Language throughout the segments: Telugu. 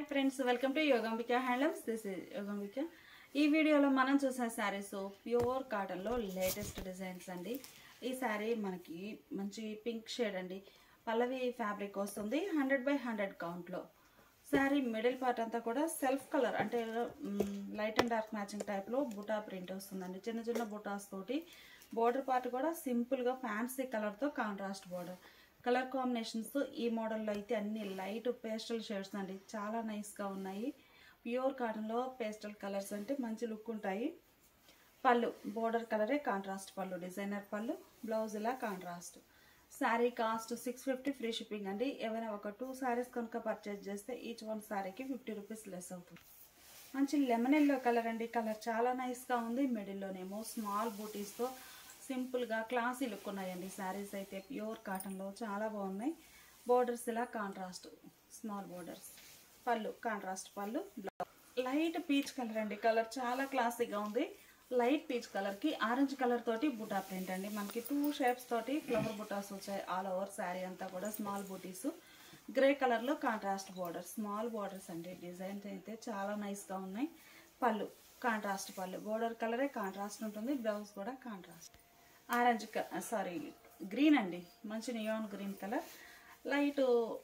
friends welcome to Yogambika handlooms this is Yogambika ఈ వీడియోలో మనం చూసే శారీస్ ప్యూర్ కాటన్లో లేటెస్ట్ డిజైన్స్ అండి ఈ శారీ మనకి మంచి పింక్ షేడ్ అండి పల్లవి ఫ్యాబ్రిక్ వస్తుంది హండ్రెడ్ బై హండ్రెడ్ కౌంట్లో శారీ మిడిల్ పార్ట్ అంతా కూడా సెల్ఫ్ కలర్ అంటే లైట్ అండ్ డార్క్ మ్యాచింగ్ టైప్లో బుటా ప్రింట్ వస్తుందండి చిన్న చిన్న బుటాస్ తోటి బోర్డర్ పార్ట్ కూడా సింపుల్గా ఫ్యాన్సీ కలర్తో కాంట్రాస్ట్ బోర్డర్ కలర్ కాంబినేషన్స్ ఈ మోడల్లో అయితే అన్ని లైట్ పేస్టల్ షేడ్స్ అండి చాలా నైస్గా ఉన్నాయి ప్యూర్ కాటన్లో పేస్టల్ కలర్స్ అంటే మంచి లుక్ ఉంటాయి పళ్ళు బోర్డర్ కలరే contrast pallu designer pallu blouse ఇలా contrast sari cost six fifty free shipping అండి ఏమైనా ఒక టూ శారీస్ కనుక పర్చేజ్ చేస్తే ఈచ్ వన్ శారీకి ఫిఫ్టీ రూపీస్ లెస్ అవుతుంది మంచి లెమన్ ఎల్లో కలర్ అండి కలర్ చాలా నైస్గా ఉంది మిడిల్లోనేమో స్మాల్ బూటీస్తో సింపుల్గా క్లాసీ లుక్ ఉన్నాయండి శారీస్ అయితే ప్యూర్ కాటన్లో చాలా బాగున్నాయి బోర్డర్స్ ఇలా contrast small borders pallu contrast pallu blouse light peach colour అండి కలర్ చాలా క్లాసీగా ఉంది లైట్ పీచ్ కలర్కి ఆరెంజ్ కలర్ తోటి బుటా ప్రింట్ అండి మనకి టూ షేప్స్ తోటి ఫ్లవర్ బుటాస్ వచ్చాయి ఆల్ ఓవర్ శారీ అంతా కూడా స్మాల్ బూటీస్ గ్రే కలర్లో కాంట్రాస్ట్ బార్డర్ స్మాల్ బార్డర్స్ అండి డిజైన్స్ అయితే చాలా నైస్గా ఉన్నాయి పళ్ళు కాంట్రాస్ట్ పళ్ళు బోర్డర్ కలరే కాంట్రాస్ట్ ఉంటుంది బ్లౌజ్ కూడా కాంట్రాస్ట్ ఆరెంజ్ సారీ గ్రీన్ అండి మంచి neon green colour light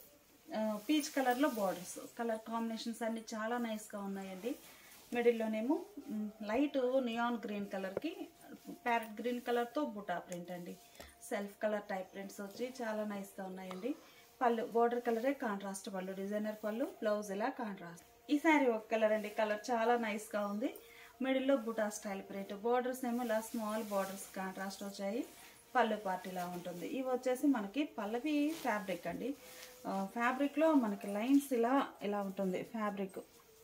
peach కలర్లో బార్డర్స్ కలర్ కాంబినేషన్స్ అన్ని చాలా నైస్గా ఉన్నాయండి మిడిల్లోనేమో లైట్ నియాన్ గ్రీన్ కలర్కి ప్యారెట్ గ్రీన్ కలర్తో బుటా ప్రింట్ అండి సెల్ఫ్ కలర్ టైప్ ప్రింట్స్ వచ్చి చాలా నైస్గా ఉన్నాయండి పళ్ళు బోర్డర్ కలరే contrast pallu designer pallu blouse ఇలా కాంట్రాస్ట్ ఈ శారీ ఒక కలర్ అండి కలర్ చాలా నైస్గా ఉంది మిడిల్లో బుటా స్టైల్ ప్రింట్ బోర్డర్స్ ఏమో ఇలా స్మాల్ బోర్డర్స్ కాంట్రాస్ట్ వచ్చాయి పళ్ళు పార్ట్ ఇలా ఉంటుంది ఇవి వచ్చేసి మనకి పల్లవి ఫ్యాబ్రిక్ అండి ఫ్యాబ్రిక్లో మనకి లైన్స్ ఇలా ఇలా ఉంటుంది ఫ్యాబ్రిక్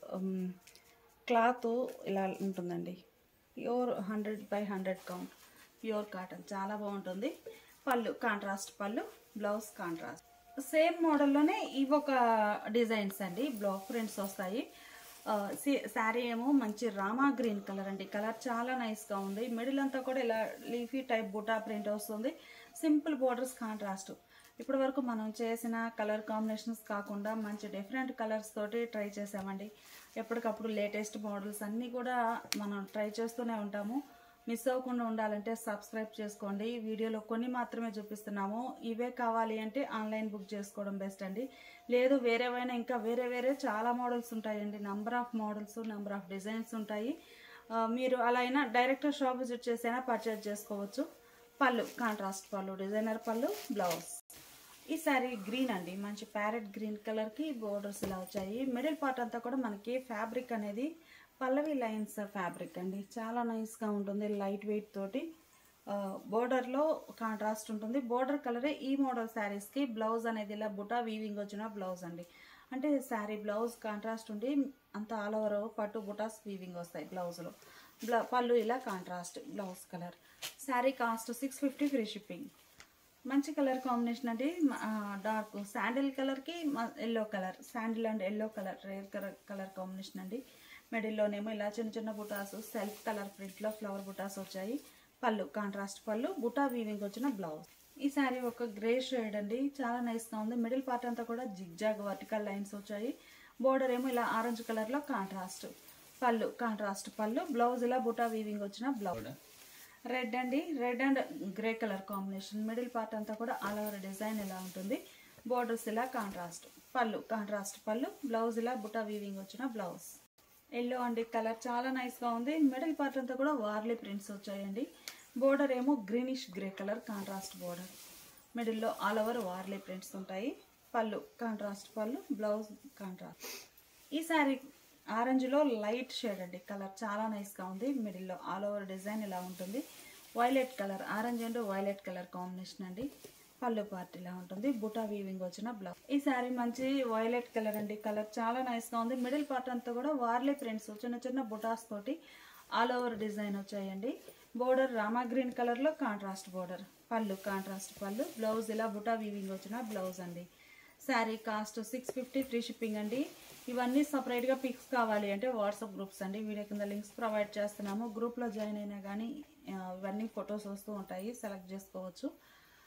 క్లాత్ ఇలా ఉంటుందండి pure hundred by hundred count pure cotton చాలా బాగుంటుంది పళ్ళు contrast pallu blouse contrast same మోడల్లోనే ఇవి ఒక డిజైన్స్ అండి బ్లాక్ ప్రింట్స్ వస్తాయి శారీ ఏమో మంచి రామా గ్రీన్ కలర్ అండి కలర్ చాలా నైస్గా ఉంది మిడిల్ అంతా కూడా ఇలా లీఫీ టైప్ బుటా ప్రింట్ వస్తుంది సింపుల్ బోర్డర్స్ కాంట్రాస్ట్ ఇప్పటి వరకు మనం చేసిన కలర్ కాంబినేషన్స్ కాకుండా మంచి డిఫరెంట్ కలర్స్ తోటి ట్రై చేసామండి ఎప్పటికప్పుడు లేటెస్ట్ మోడల్స్ అన్నీ కూడా మనం ట్రై చేస్తూనే ఉంటాము మిస్ అవ్వకుండా ఉండాలంటే సబ్స్క్రైబ్ చేసుకోండి వీడియోలో కొన్ని మాత్రమే చూపిస్తున్నాము ఇవే కావాలి అంటే ఆన్లైన్ బుక్ చేసుకోవడం బెస్ట్ అండి లేదు వేరేవైనా ఇంకా వేరే వేరే చాలా మోడల్స్ ఉంటాయండి number of models number of designs ఉంటాయి మీరు అలా అయినా డైరెక్ట్ షాప్ విజిట్ చేసైనా పర్చేజ్ చేసుకోవచ్చు pallu contrast pallu designer pallu blouse ఈ శారీ గ్రీన్ అండి మంచి ప్యారెట్ గ్రీన్ కలర్కి బోర్డర్స్ ఇలా వచ్చాయి మిడిల్ పార్ట్ అంతా కూడా మనకి ఫ్యాబ్రిక్ అనేది పల్లవి లైన్స్ ఫ్యాబ్రిక్ అండి చాలా నైస్గా ఉంటుంది లైట్ వెయిట్ తోటి బోర్డర్లో కాంట్రాస్ట్ ఉంటుంది బోర్డర్ కలరే ఈ మోడల్ శారీస్కి బ్లౌజ్ అనేది ఇలా బుటా వీవింగ్ వచ్చిన బ్లౌజ్ అండి అంటే శారీ బ్లౌజ్ కాంట్రాస్ట్ ఉండి అంత ఆల్ ఓవర్ పట్టు బుటాస్ వీవింగ్ వస్తాయి బ్లౌజ్లో బ్లౌ పళ్ళు ఇలా contrast blouse colour sari cost six fifty free shipping మంచి కలర్ కాంబినేషన్ అండి డార్క్ శాండిల్ కలర్కి yellow colour sandal and yellow colour rare colour colour combination అండి మిడిల్లోనేమో ఇలా చిన్న చిన్న బుటాస్ సెల్ఫ్ కలర్ ప్రింట్లో ఫ్లవర్ బుటాస్ వచ్చాయి పళ్ళు కాంట్రాస్ట్ పళ్ళు బుటా వీవింగ్ వచ్చిన బ్లౌజ్ ఈ శారీ ఒక గ్రే షేడ్ అండి చాలా నైస్గా ఉంది మిడిల్ పార్ట్ అంతా కూడా జిగ్జాగ్ వర్టికల్ లైన్స్ వచ్చాయి బోర్డర్ ఏమో ఇలా ఆరెంజ్ కలర్లో కాంట్రాస్ట్ పళ్ళు కాంట్రాస్ట్ పళ్ళు బ్లౌజ్ ఇలా బుటా వీవింగ్ వచ్చిన బ్లౌజ్ రెడ్ అండి red and grey colour combination middle part అంతా కూడా ఆల్ ఓవర్ డిజైన్ ఇలా ఉంటుంది బోర్డర్స్ ఇలా కాంట్రాస్ట్ పళ్ళు కాంట్రాస్ట్ పళ్ళు బ్లౌజ్ ఇలా బుటా వీవింగ్ వచ్చిన బ్లౌజ్ ఎల్లో అండి కలర్ చాలా నైస్గా ఉంది మిడిల్ పార్ట్ అంతా కూడా వార్లీ ప్రింట్స్ వచ్చాయండి బోర్డర్ ఏమో greenish grey colour contrast border మిడిల్లో ఆల్ ఓవర్ వార్లీ ప్రింట్స్ ఉంటాయి pallu contrast pallu blouse contrast ఈ శారీ ఆరెంజ్లో లైట్ షేడ్ అండి కలర్ చాలా నైస్గా ఉంది మిడిల్లో ఆల్ ఓవర్ డిజైన్ ఇలా ఉంటుంది violet colour orange and violet colour combination అండి పళ్ళు పార్ట్ ఇలా ఉంటుంది బుటా వీవింగ్ వచ్చిన బ్లౌజ్ ఈ శారీ మంచి వైలెట్ కలర్ అండి కలర్ చాలా నైస్గా ఉంది మిడిల్ పార్ట్ అంతా కూడా వార్లీ ప్రింట్స్ చిన్న చిన్న బుటాస్ తోటి ఆల్ ఓవర్ డిజైన్ వచ్చాయండి బోర్డర్ రామా గ్రీన్ కలర్లో contrast border pallu contrast pallu blouse ఇలా బుటా వీవింగ్ వచ్చిన బ్లౌజ్ అండి sari cost six fifty free shipping అండి ఇవన్నీ సపరేట్గా పిక్స్ కావాలి అంటే వాట్సాప్ గ్రూప్స్ అండి వీడియో కింద లింక్స్ ప్రొవైడ్ చేస్తున్నాము గ్రూప్లో జాయిన్ అయినా కానీ ఇవన్నీ ఫొటోస్ వస్తూ ఉంటాయి సెలెక్ట్ చేసుకోవచ్చు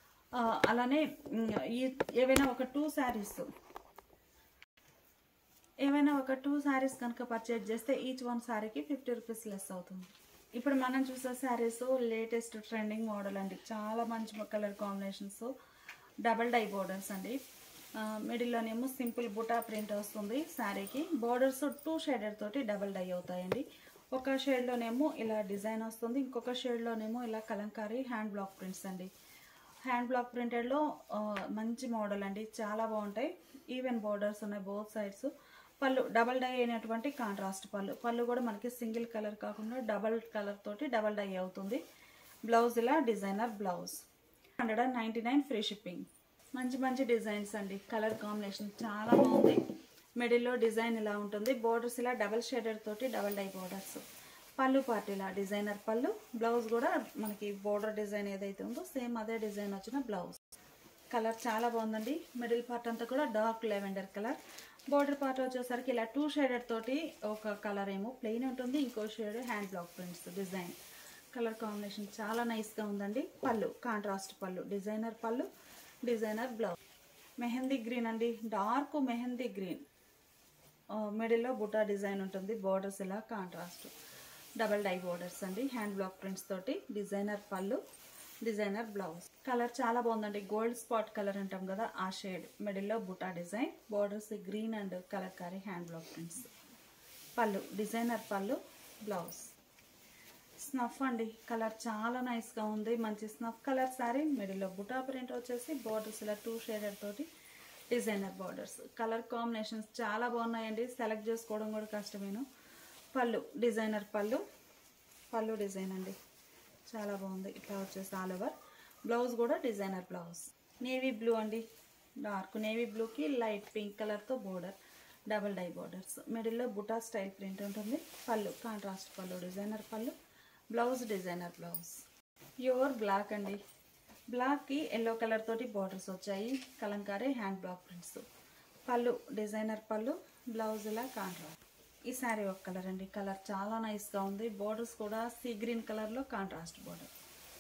అలానే ఈ ఏవైనా ఒక టూ శారీస్ ఏమైనా ఒక టూ శారీస్ కనుక పర్చేజ్ చేస్తే ఈచ్ వన్ శారీకి ఫిఫ్టీ రూపీస్ లెస్ అవుతుంది ఇప్పుడు మనం చూసే శారీస్ లేటెస్ట్ ట్రెండింగ్ మోడల్ అండి చాలా మంచి colour combinations double dye borders అండి మిడిల్లోనేమో సింపుల్ బుటా ప్రింట్ వస్తుంది శారీకి బోర్డర్స్ టూ షేడెడ్ తోటి డబల్ డై అవుతాయండి ఒక షేడ్లోనేమో ఇలా డిజైన్ వస్తుంది ఇంకొక షేడ్లోనేమో ఇలా కలంకారీ హ్యాండ్ బ్లాక్ ప్రింట్స్ అండి హ్యాండ్ బ్లాక్ ప్రింటెడ్లో మంచి మోడల్ అండి చాలా బాగుంటాయి ఈవెన్ బోర్డర్స్ ఉన్నాయి both sides pallu double dye అయినటువంటి కాంట్రాస్ట్ పళ్ళు పళ్ళు కూడా మనకి సింగిల్ కలర్ కాకుండా డబల్ కలర్ తోటి డబల్ డై అవుతుంది బ్లౌజ్ ఇలా designer blouse hundred and ninety nine free shipping మంచి మంచి డిజైన్స్ అండి కలర్ కాంబినేషన్ చాలా బాగుంది మిడిల్లో డిజైన్ ఇలా ఉంటుంది బోర్డర్స్ ఇలా డబల్ షేడెడ్ తోటి double dye borders pallu part ఇలా డిజైనర్ పళ్ళు బ్లౌజ్ కూడా మనకి బోర్డర్ డిజైన్ ఏదైతే ఉందో సేమ్ అదే డిజైన్ వచ్చిన బ్లౌజ్ కలర్ చాలా బాగుందండి మిడిల్ పార్ట్ అంతా కూడా dark lavender colour border part వచ్చేసరికి ఇలా టూ షేడెడ్ తోటి ఒక కలర్ ఏమో ప్లెయిన్ ఉంటుంది ఇంకో shade hand block prints design colour combination చాలా నైస్గా ఉందండి pallu contrast pallu designer pallu designer blouse mehndi green అండి డార్క్ మెహందీ గ్రీన్ మిడిల్లో బుటా డిజైన్ ఉంటుంది బోర్డర్స్ ఇలా కాంట్రాస్ట్ డబల్ డై బోర్డర్స్ అండి హ్యాండ్ బ్లాక్ ప్రింట్స్ తోటి designer pallu designer blouse colour చాలా బాగుందండి గోల్డ్ స్పాట్ కలర్ అంటాం కదా ఆ షేడ్ మిడిల్లో buta design borders green and colour కారీ hand block prints pallu designer pallu blouse snuff అండి కలర్ చాలా నైస్గా ఉంది మంచి స్నఫ్ కలర్ శారీ మిడిల్లో బుటా ప్రింట్ వచ్చేసి బోర్డర్స్ ఇలా టూ షేడెడ్ తోటి డిజైనర్ బార్డర్స్ కలర్ కాంబినేషన్స్ చాలా బాగున్నాయండి సెలెక్ట్ చేసుకోవడం కూడా కష్టమేను పళ్ళు డిజైనర్ పళ్ళు పళ్ళు డిజైన్ అండి చాలా బాగుంది ఇట్లా వచ్చేసి ఆల్ ఓవర్ బ్లౌజ్ కూడా డిజైనర్ బ్లౌజ్ నేవీ బ్లూ అండి డార్క్ నేవీ బ్లూకి లైట్ పింక్ కలర్తో బోర్డర్ డబల్ డై బోర్డర్స్ మిడిల్లో బుటా స్టైల్ ప్రింట్ ఉంటుంది pallu contrast pallu designer pallu blouse designer blouse pure black అండి బ్లాక్కి ఎల్లో కలర్ తోటి బార్డర్స్ వచ్చాయి Kalamkari hand block prints pallu designer pallu blouse ఇలా కాంట్రాస్ట్ ఈ శారీ ఒక కలర్ అండి కలర్ చాలా నైస్గా ఉంది బోర్డర్స్ కూడా సీ గ్రీన్ కలర్లో కాంట్రాస్ట్ బోర్డర్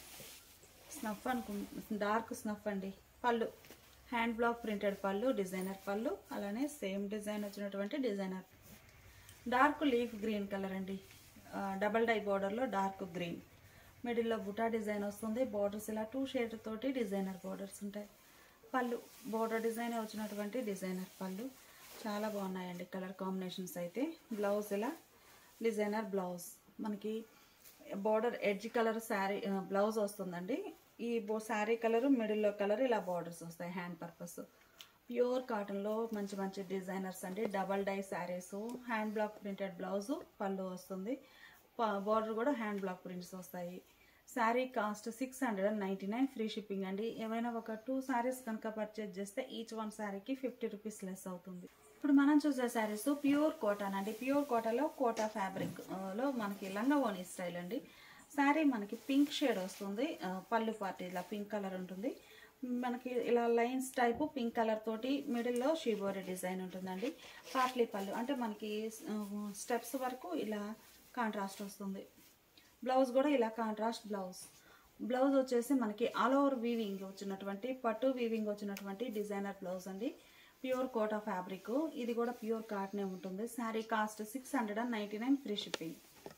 స్నఫ్ అనుకు డార్క్ స్నఫ్ అండి pallu hand block printed pallu designer pallu అలానే సేమ్ డిజైన్ వచ్చినటువంటి designer dark leaf green colour అండి డబల్ డై బోర్డర్లో డార్క్ గ్రీన్ మిడిల్లో బుటా డిజైన్ వస్తుంది బోర్డర్స్ ఇలా టూ షేడ్ తోటి డిజైనర్ బోర్డర్స్ ఉంటాయి పళ్ళు బోర్డర్ డిజైన్ వచ్చినటువంటి డిజైనర్ పళ్ళు చాలా బాగున్నాయండి కలర్ కాంబినేషన్స్ అయితే బ్లౌజ్ ఇలా డిజైనర్ బ్లౌజ్ మనకి border edge colour sari blouse వస్తుందండి ఈ బో శారీ కలర్ మిడిల్లో కలర్ ఇలా బార్డర్స్ వస్తాయి హ్యాండ్ పర్పస్ ప్యూర్ కాటన్లో మంచి మంచి డిజైనర్స్ అండి double dye saris hand block printed blouse pallu వస్తుంది బార్డర్ కూడా హ్యాండ్ బ్లాక్ ప్రింట్స్ వస్తాయి sari cost six hundred and ninety nine free shipping అండి ఏమైనా ఒక టూ శారీస్ కనుక పర్చేజ్ చేస్తే ఈచ్ వన్ శారీకి ఫిఫ్టీ రూపీస్ లెస్ అవుతుంది ఇప్పుడు మనం చూసే శారీస్ ప్యూర్ కోటాన్ అండి ప్యూర్ కోటాలో కోటా ఫ్యాబ్రిక్ లో మనకి లంగవోని స్టైల్ అండి శారీ మనకి పింక్ షేడ్ వస్తుంది ఆ, పళ్ళు పార్టీ ఇలా పింక్ కలర్ ఉంటుంది మనకి ఇలా లైన్స్ టైపు పింక్ కలర్ తోటి మిడిల్లో షిబోరి డిజైన్ ఉంటుందండి పాట్లీ పళ్ళు అంటే మనకి స్టెప్స్ వరకు ఇలా కాంట్రాస్ట్ వస్తుంది బ్లౌజ్ కూడా ఇలా కాంట్రాస్ట్ బ్లౌజ్ బ్లౌజ్ వచ్చేసి మనకి ఆల్ ఓవర్ వీవింగ్ వచ్చినటువంటి పట్టు వీవింగ్ వచ్చినటువంటి డిజైనర్ బ్లౌజ్ అండి ప్యూర్ కోటా ఫ్యాబ్రిక్ ఇది కూడా ప్యూర్ కాటనే ఉంటుంది sari cost six hundred and ninety nine free shipping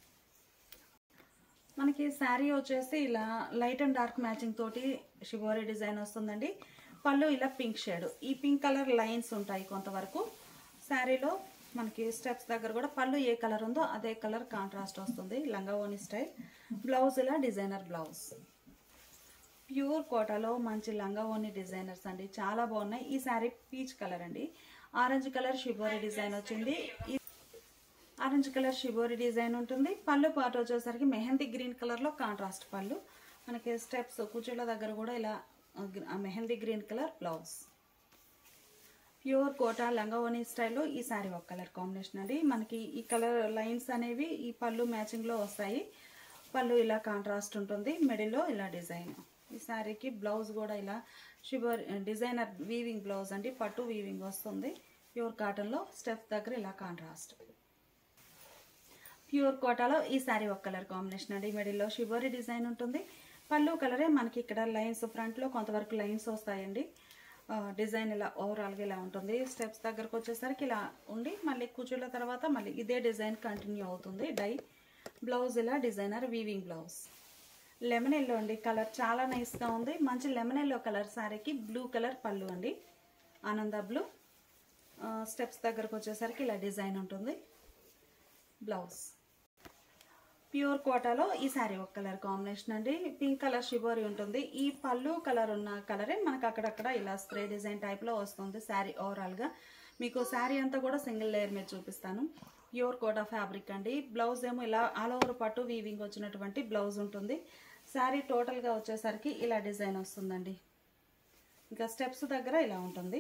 మనకి శారీ వచ్చేసి ఇలా లైట్ అండ్ డార్క్ మ్యాచింగ్ తోటి షిబోరి డిజైన్ వస్తుందండి పళ్ళు ఇలా పింక్ షేడ్ ఈ పింక్ కలర్ లైన్స్ ఉంటాయి కొంతవరకు శారీలో మనకి స్టెప్స్ దగ్గర కూడా పళ్ళు ఏ కలర్ ఉందో అదే కలర్ కాంట్రాస్ట్ వస్తుంది లంగావోని స్టైల్ బ్లౌజ్ ఇలా డిజైనర్ బ్లౌజ్ ప్యూర్ కోటాలో మంచి లంగావోని డిజైనర్స్ అండి చాలా బాగున్నాయి ఈ శారీ పీచ్ కలర్ అండి ఆరెంజ్ కలర్ షిబోరి డిజైన్ వచ్చింది ఈ ఆరెంజ్ కలర్ షిబోరి డిజైన్ ఉంటుంది పళ్ళు పాటు వచ్చేసరికి మెహందీ గ్రీన్ కలర్లో కాంట్రాస్ట్ పళ్ళు మనకి స్టెప్స్ కుర్చీల దగ్గర కూడా ఇలా ఆ, గ్ర- ఆ mehndi green colour blouse pure Kota లంగావోని స్టైల్లో ఈ శారీ ఒక కలర్ కాంబినేషన్ అండి మనకి ఈ కలర్ లైన్స్ అనేవి ఈ పళ్ళు మ్యాచింగ్లో వస్తాయి పళ్ళు ఇలా కాంట్రాస్ట్ ఉంటుంది మిడిల్లో ఇలా డిజైన్ ఈ శారీకి బ్లౌజ్ కూడా ఇలా షిబర్ డిజైనర్ వీవింగ్ బ్లౌజ్ అండి పట్టు వీవింగ్ వస్తుంది ప్యూర్ కాటన్లో స్టెప్ దగ్గర ఇలా కాంట్రాస్ట్ ప్యూర్ కోటాలో ఈ శారీ ఒక కలర్ కాంబినేషన్ అండి మిడిల్లో షిబోరి డిజైన్ ఉంటుంది పళ్ళు కలరే మనకి ఇక్కడ లైన్స్ ఫ్రంట్లో కొంతవరకు లైన్స్ వస్తాయండి ఆ, డిజైన్ ఇలా ఓవరాల్గా ఇలా ఉంటుంది స్టెప్స్ దగ్గరకు వచ్చేసరికి ఇలా ఉండి మళ్ళీ కూర్చున్న తర్వాత మళ్ళీ ఇదే డిజైన్ కంటిన్యూ అవుతుంది డై బ్లౌజ్ ఇలా designer weaving blouse lemon yellow అండి కలర్ చాలా నైస్గా ఉంది మంచి లెమన్ ఎల్లో కలర్ శారీకి బ్లూ కలర్ పళ్ళు అండి ఆనంద బ్లూ స్టెప్స్ దగ్గరకు వచ్చేసరికి ఇలా డిజైన్ ఉంటుంది బ్లౌజ్ ప్యూర్ కోటాలో ఈ శారీ ఒక కలర్ కాంబినేషన్ అండి పింక్ కలర్ షిబోరి ఉంటుంది ఈ పళ్ళు కలర్ ఉన్న కలరే మనకు అక్కడక్కడ ఇలా స్ప్రే డిజైన్ టైప్లో వస్తుంది శారీ ఓవరాల్గా మీకు శారీ అంతా కూడా సింగిల్ లేయర్ మీద చూపిస్తాను ప్యూర్ కోటా ఫ్యాబ్రిక్ అండి బ్లౌజ్ ఏమో ఇలా ఆల్ ఓవర్ పట్టు వీవింగ్ వచ్చినటువంటి బ్లౌజ్ ఉంటుంది శారీ టోటల్గా వచ్చేసరికి ఇలా డిజైన్ వస్తుందండి ఇంకా స్టెప్స్ దగ్గర ఇలా ఉంటుంది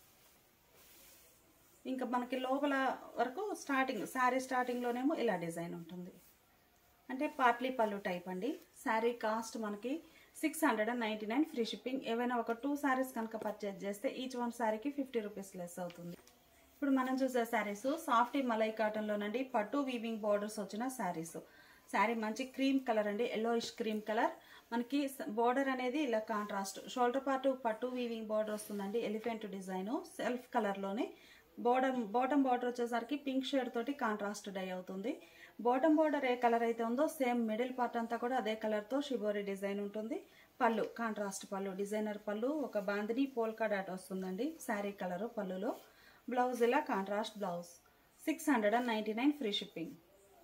ఇంకా మనకి లోపల వరకు స్టార్టింగ్ శారీ స్టార్టింగ్లోనేమో ఇలా డిజైన్ ఉంటుంది అంటే పార్ట్లీ పళ్ళు టైప్ అండి శారీ కాస్ట్ మనకి six hundred and ninety nine free shipping ఏవైనా ఒక టూ శారీస్ కనుక పర్చేజ్ చేస్తే ఈచ్ వన్ శారీకి ఫిఫ్టీ రూపీస్ లెస్ అవుతుంది ఇప్పుడు మనం చూసే శారీస్ సాఫ్టీ మలై కాటన్లోనండి పట్టు వీవింగ్ బార్డర్స్ వచ్చిన శారీస్ శారీ మంచి క్రీమ్ కలర్ అండి ఎల్లోయిష్ క్రీమ్ కలర్ మనకి బార్డర్ అనేది ఇలా కాంట్రాస్ట్ షోల్డర్ పార్ట్ పట్టు వీవింగ్ బార్డర్ వస్తుందండి ఎలిఫెంట్ డిజైన్ సెల్ఫ్ కలర్లోనే బార్డర్ బాటమ్ బార్డర్ వచ్చేసరికి పింక్ షేడ్ తోటి కాంట్రాస్ట్ డై అవుతుంది బాటమ్ బార్డర్ ఏ కలర్ అయితే ఉందో సేమ్ మిడిల్ పార్ట్ అంతా కూడా అదే కలర్తో షిబోరి డిజైన్ ఉంటుంది పళ్ళు కాంట్రాస్ట్ పళ్ళు డిజైనర్ పళ్ళు ఒక బాందిని పోల్కా డాట్ వస్తుందండి శారీ కలరు పళ్ళులో బ్లౌజ్ ఇలా contrast blouse six hundred and ninety nine free shipping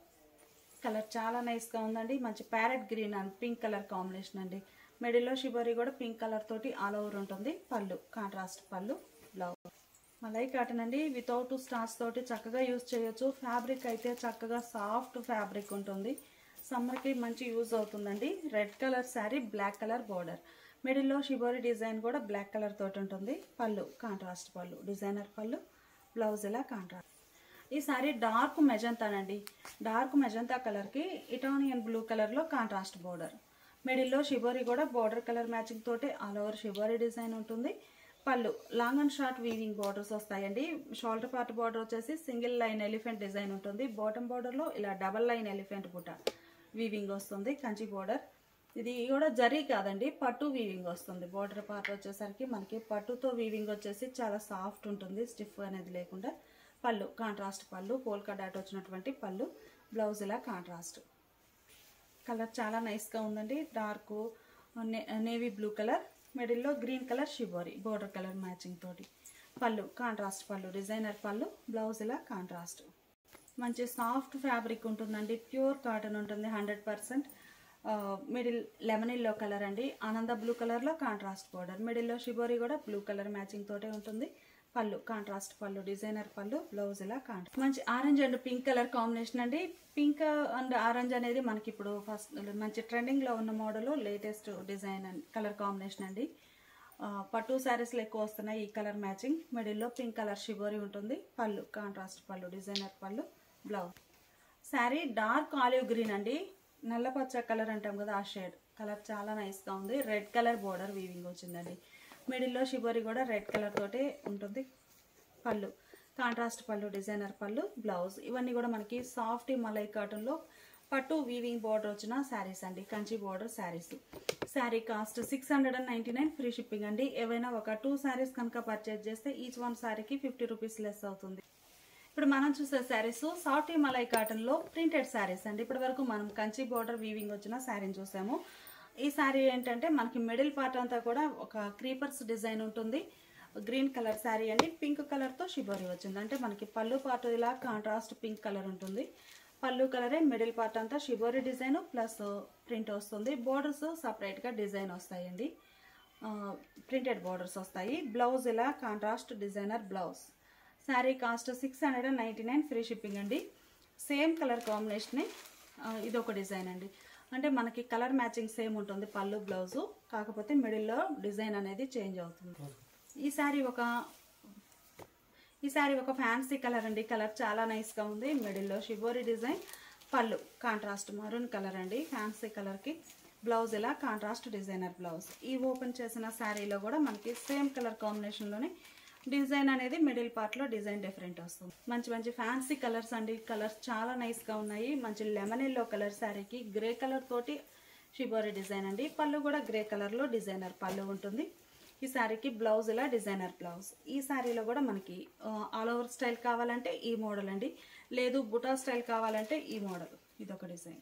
colour చాలా నైస్గా ఉందండి మంచి parrot green and pink colour combination అండి మిడిల్లో షిబోరి కూడా పింక్ కలర్ తోటి ఆల్ ఓవర్ ఉంటుంది pallu contrast pallu blouse malai cotton అండి వితౌట్ స్టార్స్ తోటి చక్కగా యూజ్ చేయొచ్చు ఫ్యాబ్రిక్ అయితే చక్కగా సాఫ్ట్ ఫ్యాబ్రిక్ ఉంటుంది సమ్మర్కి మంచి యూజ్ అవుతుందండి red colour sari black colour border మిడిల్లో షిబోరి డిజైన్ కూడా బ్లాక్ కలర్ తోటి ఉంటుంది pallu contrast pallu designer pallu blouse ఇలా కాంట్రాస్ట్ ఈ సారీ డార్క్ మెజంతానండి డార్క్ మెజంతా కలర్కి ఇటానియన్ బ్లూ కలర్లో కాంట్రాస్ట్ బోర్డర్ మిడిల్లో షిబోరి కూడా బోర్డర్ కలర్ మ్యాచింగ్ తోటి ఆల్ ఓవర్ షిబోరి డిజైన్ ఉంటుంది pallu long and short weaving borders వస్తాయండి షోల్డర్ పార్ట్ బార్డర్ వచ్చేసి సింగిల్ లైన్ ఎలిఫెంట్ డిజైన్ ఉంటుంది బాటమ్ బార్డర్లో ఇలా double line elephant butta weaving వస్తుంది కంచి బార్డర్ ఇది కూడా జరీ కాదండి పట్టు వీవింగ్ వస్తుంది బార్డర్ పార్ట్ వచ్చేసరికి మనకి పట్టుతో వీవింగ్ వచ్చేసి చాలా సాఫ్ట్ ఉంటుంది స్టిఫ్ అనేది లేకుండా పళ్ళు కాంట్రాస్ట్ పళ్ళు పోల్కా డాట్ వచ్చినటువంటి పళ్ళు బ్లౌజ్ ఇలా కాంట్రాస్ట్ కలర్ చాలా నైస్గా ఉందండి డార్క్ నేవీ బ్లూ కలర్ మిడిల్లో green colour shibori border colour matching తోటి pallu contrast pallu designer pallu blouse ఇలా కాంట్రాస్ట్ మంచి సాఫ్ట్ ఫ్యాబ్రిక్ ఉంటుందండి ప్యూర్ కాటన్ ఉంటుంది hundred percent middle lemon yellow colour అండి ఆనంద బ్లూ కలర్లో కాంట్రాస్ట్ బోర్డర్ మిడిల్లో షిబోరి కూడా బ్లూ కలర్ మ్యాచింగ్ తోటే ఉంటుంది pallu contrast pallu designer pallu blouse ఇలా కాంట్రాస్ట్ మంచి orange and pink colour combination అండి పింక్ అండ్ ఆరెంజ్ అనేది మనకి ఇప్పుడు ఫస్ట్ మంచి ట్రెండింగ్లో ఉన్న model latest design and colour combination అండి ఆ, పట్టు శారీస్లో ఎక్కువ వస్తున్నాయి ఈ కలర్ మ్యాచింగ్ మిడిల్లో పింక్ కలర్ షిబోరి ఉంటుంది pallu contrast pallu designer pallu blouse sari dark olive green అండి నల్లపచ్చ కలర్ అంటాం కదా ఆ షేడ్ కలర్ చాలా నైస్గా ఉంది రెడ్ కలర్ బోర్డర్ వీవింగ్ వచ్చిందండి మిడిల్లో షిబోరి కూడా రెడ్ కలర్ తోటే ఉంటుంది pallu contrast pallu designer pallu blouse ఇవన్నీ కూడా మనకి సాఫ్ట్ మలై కాటన్లో పట్టు వీవింగ్ బార్డర్ వచ్చిన శారీస్ అండి Kanchi border saris sari cost six hundred and ninety nine free shipping అండి ఏవైనా ఒక టూ శారీస్ కనుక పర్చేజ్ చేస్తే ఈచ్ వన్ శారీకి ఫిఫ్టీ రూపీస్ లెస్ అవుతుంది ఇప్పుడు మనం చూసే శారీస్ సాఫ్ట్ మలై కాటన్ లో ప్రింటెడ్ శారీస్ అండి ఇప్పటి వరకు మనం కంచి బోర్డర్ వీవింగ్ వచ్చిన శారీని చూసాము ఈ శారీ ఏంటంటే మనకి మిడిల్ పార్ట్ అంతా కూడా ఒక క్రీపర్స్ డిజైన్ ఉంటుంది గ్రీన్ కలర్ శారీ అండి పింక్ కలర్ తో షిబోరి వచ్చింది అంటే మనకి పళ్ళు పార్ట్ ఇలా కాంట్రాస్ట్ పింక్ కలర్ ఉంటుంది పళ్ళు కలరే మిడిల్ పార్ట్ అంతా షిబోరి డిజైన్ ప్లస్ ప్రింట్ వస్తుంది బోర్డర్స్ సపరేట్ గా డిజైన్ వస్తాయండి ప్రింటెడ్ బోర్డర్స్ వస్తాయి బ్లౌజ్ ఇలా contrast designer blouse sari cost six hundred and ninety nine free shipping అండి సేమ్ కలర్ కాంబినేషనే ఇది ఒక డిజైన్ అండి అంటే మనకి కలర్ మ్యాచింగ్ సేమ్ ఉంటుంది పళ్ళు బ్లౌజు కాకపోతే మిడిల్లో డిజైన్ అనేది చేంజ్ అవుతుంది ఈ శారీ ఒక ఈ శారీ ఒక ఫ్యాన్సీ కలర్ అండి కలర్ చాలా నైస్గా ఉంది మిడిల్లో shibori design pallu contrast maroon colour అండి ఫ్యాన్సీ కలర్కి బ్లౌజ్ ఇలా కాంట్రాస్ట్ డిజైనర్ బ్లౌజ్ ఈ ఓపెన్ చేసిన శారీలో కూడా మనకి సేమ్ కలర్ కాంబినేషన్లోనే డిజైన్ అనేది మిడిల్ పార్ట్లో డిజైన్ డిఫరెంట్ వస్తుంది మంచి మంచి ఫ్యాన్సీ కలర్స్ అండి కలర్స్ చాలా నైస్గా ఉన్నాయి మంచి లెమన్ ఎల్లో కలర్ శారీకి గ్రే కలర్ తోటి షిబోరి డిజైన్ అండి పళ్ళు కూడా గ్రే కలర్లో డిజైనర్ పళ్ళు ఉంటుంది ఈ శారీకి బ్లౌజ్ ఇలా డిజైనర్ బ్లౌజ్ ఈ శారీలో కూడా మనకి ఆల్ ఓవర్ స్టైల్ కావాలంటే ఈ మోడల్ అండి లేదు బుటా స్టైల్ కావాలంటే ఈ మోడల్ ఇదొక డిజైన్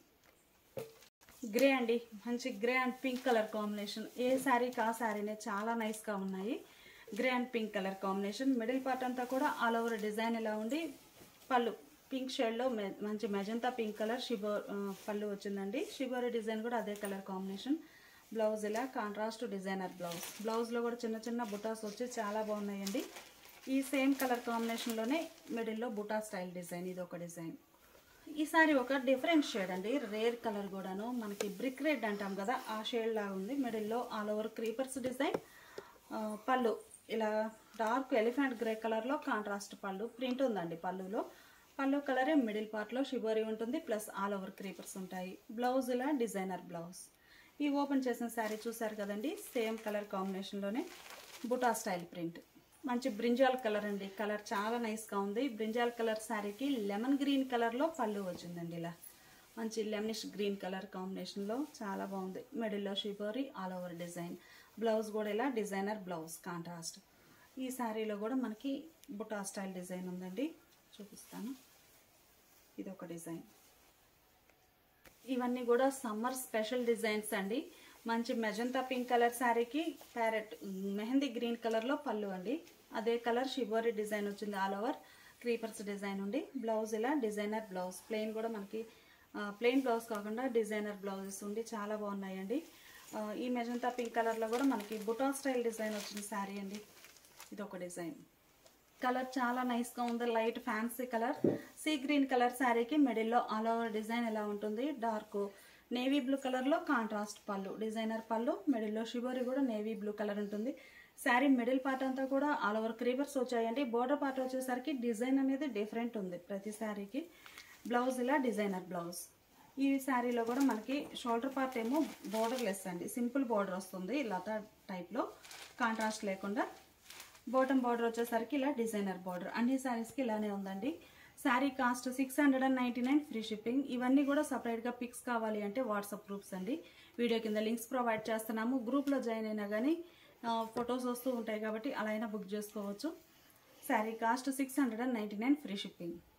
గ్రే అండి మంచి grey and pink colour combination ఏ శారీకి ఆ శారీనే చాలా నైస్గా ఉన్నాయి grey and pink colour combination middle part అంతా కూడా ఆల్ ఓవర్ డిజైన్ ఇలా ఉండి పళ్ళు పింక్ షేడ్లో మంచి మెజంతా పింక్ కలర్ షిబో ఆ, పళ్ళు వచ్చిందండి షిబోరి డిజైన్ కూడా అదే కలర్ కాంబినేషన్ బ్లౌజ్ ఇలా కాంట్రాస్ట్ డిజైనర్ బ్లౌజ్ బ్లౌజ్లో కూడా చిన్న చిన్న బుటాస్ వచ్చి చాలా బాగున్నాయండి ఈ సేమ్ కలర్ కాంబినేషన్లోనే మిడిల్లో బుటా స్టైల్ డిజైన్ ఇది ఒక డిజైన్ ఈ సారీ ఒక డిఫరెంట్ షేడ్ అండి రేర్ కలర్ కూడాను మనకి బ్రిక్ రెడ్ అంటాం కదా ఆ షేడ్ లాగా ఉంది మిడిల్లో ఆల్ ఓవర్ క్రీపర్స్ డిజైన్ ఆ, పళ్ళు ఇలా డార్క్ ఎలిఫెంట్ గ్రే కలర్లో కాంట్రాస్ట్ పళ్ళు ప్రింట్ ఉందండి పళ్ళులో పళ్ళు కలరే మిడిల్ పార్ట్లో షిబోరి ఉంటుంది ప్లస్ ఆల్ ఓవర్ క్రీపర్స్ ఉంటాయి బ్లౌజ్ ఇలా డిజైనర్ బ్లౌజ్ ఈ ఓపెన్ చేసిన శారీ చూసారు కదండి సేమ్ కలర్ కాంబినేషన్లోనే బుటా స్టైల్ ప్రింట్ మంచి బ్రింజాల్ కలర్ అండి కలర్ చాలా నైస్గా ఉంది బ్రింజాల్ కలర్ శారీకి లెమన్ గ్రీన్ కలర్లో పళ్ళు వచ్చిందండి ఇలా మంచి లెమనిష్ గ్రీన్ కలర్ కాంబినేషన్లో చాలా బాగుంది మిడిల్లో shibori all over design blouse కూడా ఇలా డిజైనర్ బ్లౌజ్ కాంట్రాస్ట్ ఈ శారీలో కూడా మనకి బుటా స్టైల్ డిజైన్ ఉందండి చూపిస్తాను ఇది ఒక డిజైన్ ఇవన్నీ కూడా సమ్మర్ స్పెషల్ డిజైన్స్ అండి మంచి మెజంతా పింక్ కలర్ శారీకి ప్యారెట్ మెహందీ గ్రీన్ కలర్లో పళ్ళు అండి అదే కలర్ షిబోరి డిజైన్ వచ్చింది ఆల్ ఓవర్ క్రీపర్స్ డిజైన్ ఉంది బ్లౌజ్ ఇలా డిజైనర్ బ్లౌజ్ ప్లెయిన్ కూడా మనకి ప్లెయిన్ బ్లౌజ్ కాకుండా డిజైనర్ బ్లౌజెస్ ఉండి చాలా బాగున్నాయండి ఆ, ఈ మెజంతా పింక్ కలర్లో కూడా మనకి బుటా స్టైల్ డిజైన్ వచ్చిన శారీ అండి ఇది ఒక డిజైన్ కలర్ చాలా నైస్గా ఉంది light fancy colour sea green colour శారీకి మిడిల్లో ఆల్ ఓవర్ డిజైన్ ఎలా ఉంటుంది డార్క్ నేవీ బ్లూ కలర్లో కాంట్రాస్ట్ పళ్ళు డిజైనర్ పళ్ళు మిడిల్లో షిబోరి కూడా నేవీ బ్లూ కలర్ ఉంటుంది శారీ మిడిల్ పార్ట్ అంతా కూడా ఆల్ ఓవర్ క్రీపర్స్ వచ్చాయండి బోర్డర్ పార్ట్ వచ్చేసరికి డిజైన్ అనేది డిఫరెంట్ ఉంది ప్రతి శారీకి బ్లౌజ్ ఇలా డిజైనర్ బ్లౌజ్ ఈ శారీలో కూడా మనకి షోల్డర్ పార్ట్ ఏమో బోర్డర్ లెస్ అండి సింపుల్ బోర్డర్ వస్తుంది లతా టైప్లో కాంట్రాస్ట్ లేకుండా బాటమ్ బార్డర్ వచ్చేసరికి ఇలా డిజైనర్ బార్డర్ అన్ని శారీస్కి ఇలానే ఉందండి sari cost six hundred and ninety nine free shipping ఇవన్నీ కూడా సపరేట్గా పిక్స్ కావాలి అంటే వాట్సాప్ గ్రూప్స్ అండి వీడియో కింద లింక్స్ ప్రొవైడ్ చేస్తున్నాము గ్రూప్లో జాయిన్ అయినా కానీ ఫొటోస్ వస్తూ ఉంటాయి కాబట్టి అలా అయినా బుక్ చేసుకోవచ్చు sari cost six hundred and ninety nine free shipping